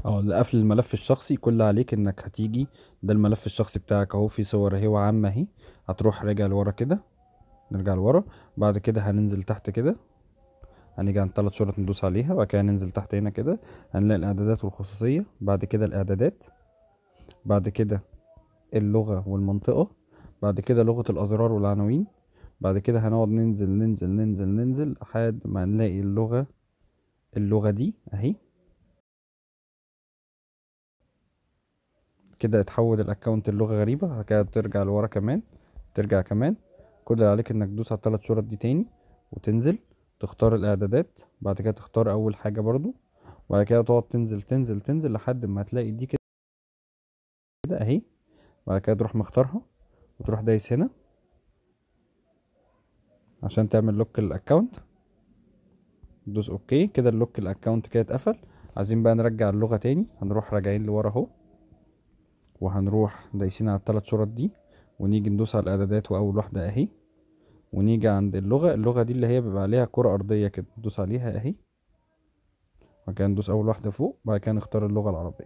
اه لقفل الملف الشخصي كل اللي عليك انك هتيجي ده الملف الشخصي بتاعك اهو في صور اهي وعامة اهي هتروح راجع لورا كده نرجع لورا بعد كده هننزل تحت كده هنيجي عند تلات شرط ندوس عليها بعد كده ننزل تحت هنا كده هنلاقي الاعدادات والخصوصية بعد كده الاعدادات بعد كده اللغة والمنطقة بعد كده لغة الازرار والعناوين بعد كده هنقعد ننزل ننزل ننزل ننزل لحد ما نلاقي اللغة اللغة دي اهي كده اتحول الاكونت اللغة غريبة بعد كده بترجع لورا كمان ترجع كمان كل اللي عليك انك تدوس على التلات شرط دي تاني وتنزل تختار الاعدادات بعد كده تختار اول حاجة برضو وبعد كده تقعد تنزل تنزل تنزل لحد ما تلاقي دي كده اهي بعد كده تروح مختارها وتروح دايس هنا عشان تعمل لوك الاكونت دوس اوكي كده اللوك الاكونت كده اتقفل عايزين بقى نرجع اللغة تاني هنروح راجعين لورا اهو وهنروح دايسين على التلات شرط دي ونيجي ندوس على الاعدادات واول واحدة اهي ونيجي عند اللغة اللغة دي اللي هي بيبقى عليها كرة ارضية كده ندوس عليها اهي وبعد كده ندوس اول واحدة فوق وبعد كده نختار اللغة العربية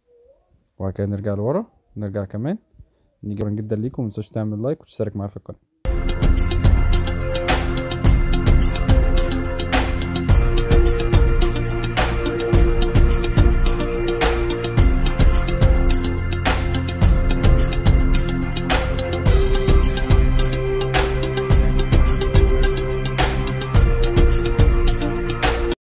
وبعد كده نرجع لورا نرجع كمان نيجي جدا ليكم متنساش تعمل لايك وتشترك معايا في القناة